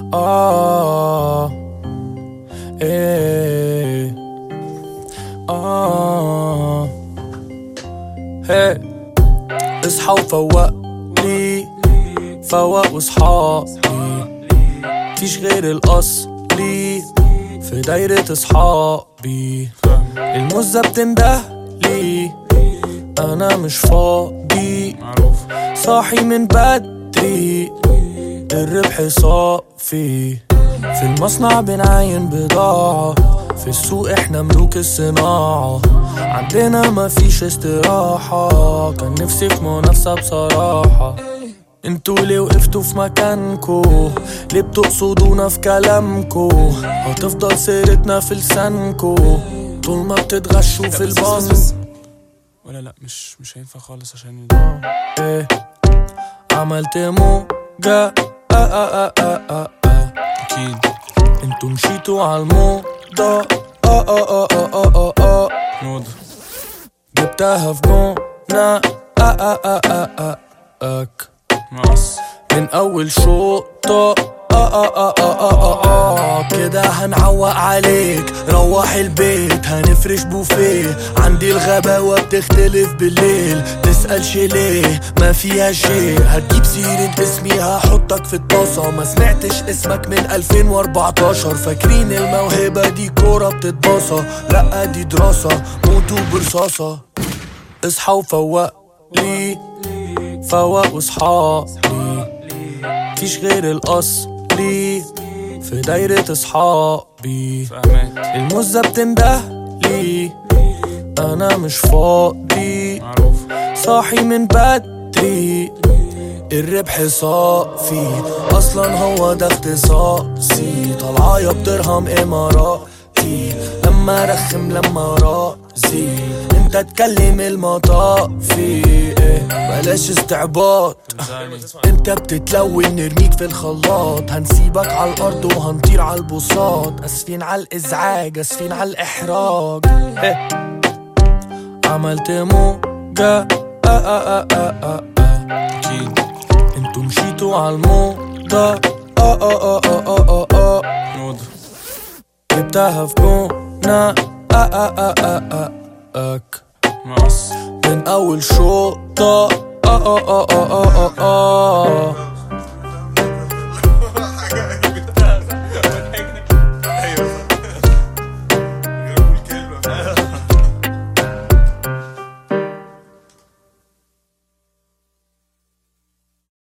آه إيه آه هي اصحى وفوق لي فوق وصحابي فيش غير الأصلي في دايرة أصحابي المزة بتنده لي أنا مش فاضي معروف صاحي من بدري الربح صافي في المصنع بنعاين بضاعة في السوق احنا ملوك الصناعة عندنا مفيش استراحة كان نفسي في منافسة بصراحة انتوا ليه وقفتوا في مكانكو ليه بتقصدونا في كلامكو هتفضل سيرتنا في لسانكو طول ما بتتغشوا في بس- بس- البنك بس. ولا لا مش مش هينفع خالص عشان ايه عملت موجة آه آه آه آه آه آه. اكيد انتوا مشيتوا عالموضة آه آه آه آه آه آه آه موضة جبتها في جونة آه آه آه آه آه آك مقص من أول شوطة آه آه آه آه آه آه آه كده هنعوق عليك روح البيت هنفرش بوفيه عندي الغباوة بتختلف بالليل تسألش ليه ما فيها شيء هتجيب سيرة اسمي هحطك في الطاسة ما سمعتش اسمك من 2014 فاكرين الموهبة دي كورة بتتباصى لا دي دراسة موتوا برصاصة اصحى وفوق لي فوق وصحابي فيش غير الأصلي في دايرة أصحابي فاهمك المزة بتنده لي أنا مش فاضي معروف صاحي من بدري الربح صافي اصلا هو ده اختصاصي طالعايا بدرهم اماراتي لما رخم لما راسي انت تكلم المطافي إيه بلاش استعباط تنزاني انت بتتلون نرميك في الخلاط هنسيبك على الارض وهنطير على البساط اسفين على الازعاج اسفين على الاحراج إيه. عملت موجة آه آه آه آه آه آه. اكيد انتوا مشيتوا عالموضة آه آه آه آه آه آه آه. موضة جبتها في جونة آه آه آه آه آه آك مقص من أول شوطة آه آه آه آه آه آه آه